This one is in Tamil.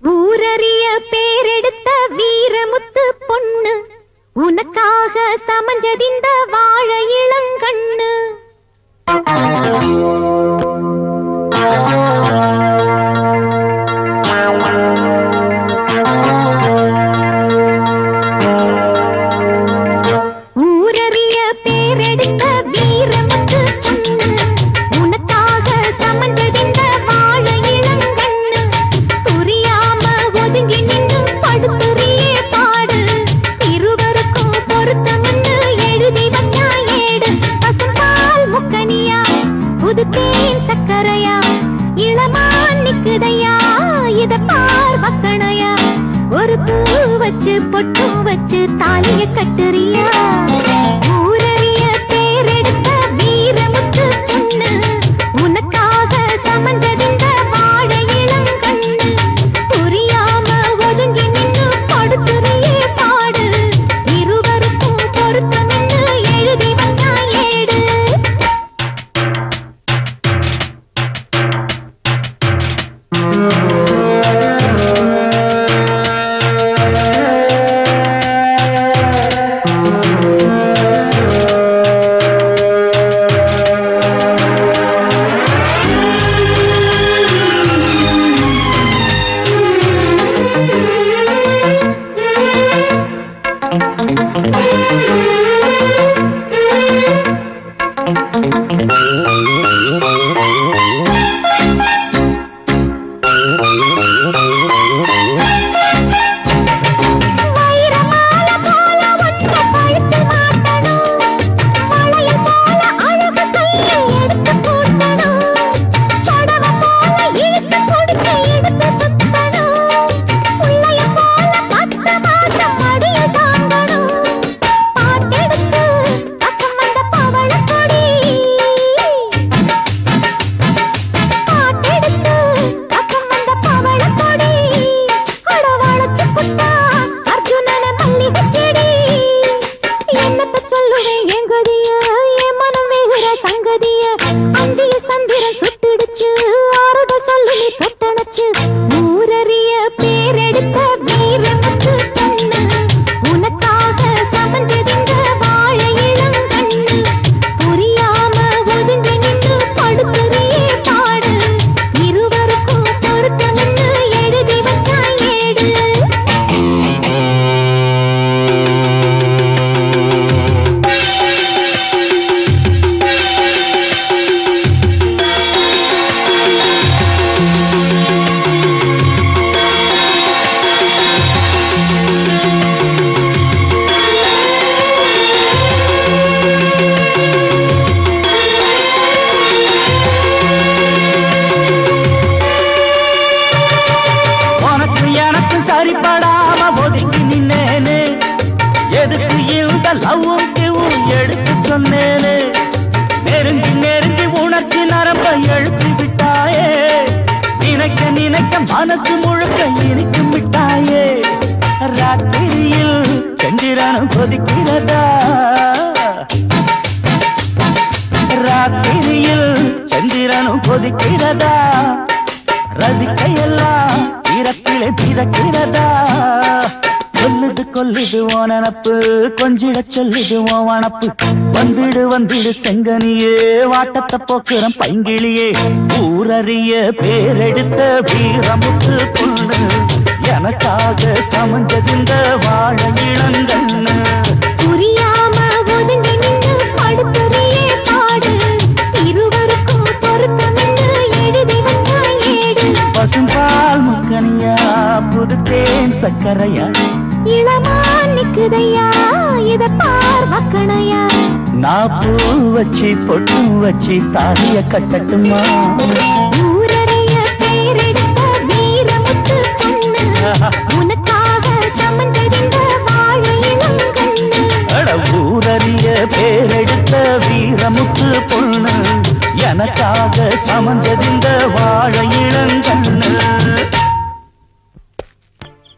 ஊரறிய பேரெடுத்த வீரமுத்து பொண்ணு உனக்காக சமஞ்சதிந்த வாழ இளங்கண்ணு ஊரறிய பேரெடுத்த வீரமுத்து பொண்ணு உனக்காக சமஞ்சதிந்த வாழ இளங்கண்ணு புரியாம ஒதுங்கி நின்னு படுத்துறியே பாடு இருவருக்கும் பொருத்தம்னு எழுதி வச்சா ஏடு பசும்பால் முக்கனியா புது தேன் சக்கரையா இளமான் நிக்குதையா இத பார் மக்கணையா ஒரு பூ வச்சு பொட்டு வச்சு தாலிய கட்டுறியா ஊரறிய பேரெடுத்த வீரமுத்து பொண்ணு உனக்காக சமஞ்சதிந்த வாழ இளங்கண்ணு புரியாம ஒதுங்கி நின்னு படுத்துறியே பாடு இருவருக்கும் பொருத்தம்னு எழுதி வச்சா ஏடு வைரமால போல ஒட்ட கழுத்து மாட்டணும் வளையல் போல அழகு கையில் எடுத்து போட்டணும் படவ போல இழுத்து கொடுத்து எடுத்து சுத்தணும் உள்ளைய போல பத்து மாசம் மடியில் தாங்கணும் பாட்டெடுத்து பக்கம் வந்த பவளக் கொடி பாட்டெடுத்து பக்கம் வந்த பவளக் கொடி அட வளைச்சு புட்டா அர்ஜுனன மல்லிகை செடி என்னத்த சொல்லுவேன் என் கதிய என் மனம் வேகுற சங்கதிய அந்திய சந்திரன் சுட்டுடுச்சு ஆறுதல் சொல்லு நீ பெட்டணச்சு ஊரறிய பேரெடுத்த வீரமுத்து கண்ணு உனக்காக சமஞ்சதிந்த வாழ இளங்கண்ணு புரியாம ஒதுங்கி நின்று படுத்துறியே பாடு இருவருக்கும் பொருத்தம்னு எழுதி வச்சா ஏடு உனக்கு எனக்கு சரிப்படாம ஒதுங்கி நின்னேனே எதுக்கு இந்த லவ்வும் கிவும் எடுத்து சொன்னேனே நெருங்கி நெருங்கி உணர்ச்சி நரம்ப எழுப்பி விட்டாயே நினைக்க நினைக்க மனசு முழுக்க இனிக்கும் விட்டாயே ராத்திரியில் சந்திரனும் கொதிக்கிறதா ராத்திரியில் சந்திரனும் கொதிக்கிறதா ரதிக்கையெல்லாம் இறக்கிலே பிறக்கிறதா கொல்லுது கொல்லுது ஓ நினப்பு கொஞ்சிட சொல்லுது ஓ வனப்பு வந்திடு வந்திடு செங்கனியே வாட்டத்தை போக்குறம் பைங்கிளியே ஊரறிய பேரெடுத்த வீரமுத்து பொண்ணு எனக்காக சமஞ்சதிந்த வாழ இளங்கண்ணு புரியாம ஒதுங்கி நின்னு படுத்துறியே பாடு இருவருக்கும் பொருத்தம்னு எழுதி வச்சா ஏடு பசும்பால் முக்கனியா புது தேன் சக்கரையா இளமான் நிக்குதையா இத பார் மக்கணையா நான் பூ வச்சு பொட்டு வச்சு தாலிய கட்டட்டுமா ஊரறிய பேரெடுத்த வீரமுத்து பொண்ணு உனக்காக சமஞ்சதிந்த வாழ இளங்கண்ணு அட ஊரறிய பேரெடுத்த வீரமுத்து பொண்ணு எனக்காக சமஞ்சதிந்த வாழ இளம்